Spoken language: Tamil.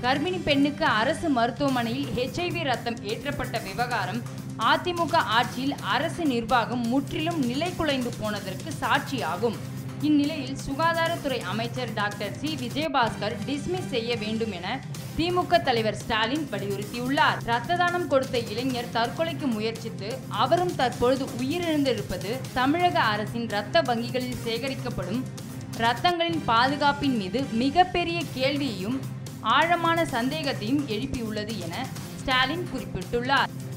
கர்ப்பிணி பெண்ணுக்கு அரசு மருத்துவமனையில் ஹெச்ஐவி ரத்தம் ஏற்றப்பட்ட விவகாரம் அதிமுக ஆட்சியில் அரசு நிர்வாகம் முற்றிலும் நிலைகுலைந்து போனதற்கு சாட்சியாகும் இந்நிலையில் சுகாதாரத்துறை அமைச்சர் டாக்டர் சி விஜயபாஸ்கர் டிஸ்மிஸ் செய்ய வேண்டும் என திமுக தலைவர் ஸ்டாலின் வலியுறுத்தியுள்ளார் இரத்த தானம் கொடுத்த இளைஞர் தற்கொலைக்கு முயற்சித்து அவரும் தற்பொழுது உயிரிழந்திருப்பது தமிழக அரசின் இரத்த வங்கிகளில் சேகரிக்கப்படும் இரத்தங்களின் பாதுகாப்பின் மீது மிகப்பெரிய கேள்வியையும் ஆழமான சந்தேகத்தையும் எழுப்பியுள்ளது என ஸ்டாலின் குறிப்பிட்டுள்ளார்